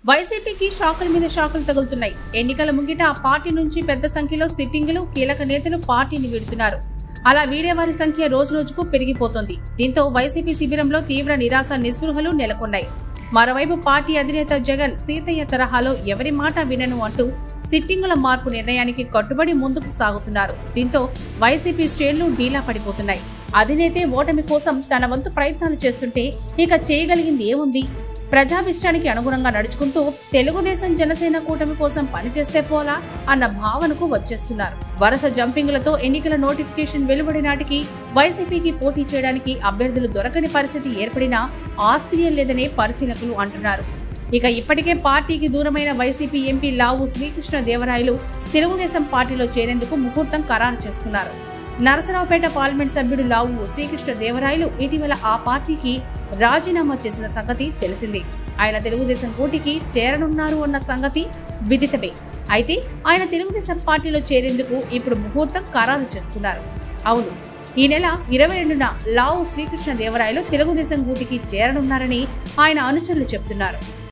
వైసీపీకి షాకుల మీద షాకులు తగులుతున్నాయి ఎన్నికల ముంగిట ఆ పార్టీ నుంచి పెద్ద సంఖ్యలో సిట్టింగులు కీలక నేతలు పార్టీని వీడుతున్నారు అలా వీడేవారి సంఖ్య రోజురోజుకు పెరిగిపోతోంది దీంతో వైసీపీ శిబిరంలో తీవ్ర నిరాశ నిస్పృహలు నెలకొన్నాయి మరోవైపు పార్టీ అధినేత జగన్ సీతయ్య తరహాలో ఎవరి మాట వినను అంటూ సిట్టింగుల మార్పు నిర్ణయానికి కట్టుబడి ముందుకు సాగుతున్నారు దీంతో వైసీపీ శ్రేణులు డీలా పడిపోతున్నాయి అధినేతే ఓటమి కోసం తన వంతు ప్రయత్నాలు చేస్తుంటే ఇక చేయగలిగింది ఏముంది ప్రజాభిష్టానికి అనుగుణంగా నడుచుకుంటూ తెలుగుదేశం జనసేన కూటమి కోసం పనిచేస్తే పోలా అన్న భావనకు వచ్చేస్తున్నారు వరుస జంపింగ్లతో ఎన్నికల నోటిఫికేషన్ వెలువడి నాటికి వైసీపీకి పోటీ చేయడానికి అభ్యర్థులు దొరకని పరిస్థితి ఏర్పడినా ఆశ్చర్యం లేదనే పరిశీలకులు అంటున్నారు ఇక ఇప్పటికే పార్టీకి దూరమైన వైసీపీ ఎంపీ లావు శ్రీకృష్ణ దేవరాయలు తెలుగుదేశం పార్టీలో చేరేందుకు ముహూర్తం ఖరారు చేసుకున్నారు నరసరావుపేట పార్లమెంట్ సభ్యుడు లావు శ్రీకృష్ణ దేవరాయలు ఇటీవల ఆ పార్టీకి రాజీనామా చేసిన సంగతి తెలిసిందే ఆయన తెలుగుదేశం పోటీకి చేరనున్నారు అన్న సంగతి విదితమే అయితే ఆయన తెలుగుదేశం పార్టీలో చేరేందుకు ఇప్పుడు ముహూర్తం ఖరారు చేసుకున్నారు అవును ఈ నెల ఇరవై రెండున లావు శ్రీకృష్ణ దేవరాయలు తెలుగుదేశం గూటికి చేరనున్నారని ఆయన అనుచరులు చెప్తున్నారు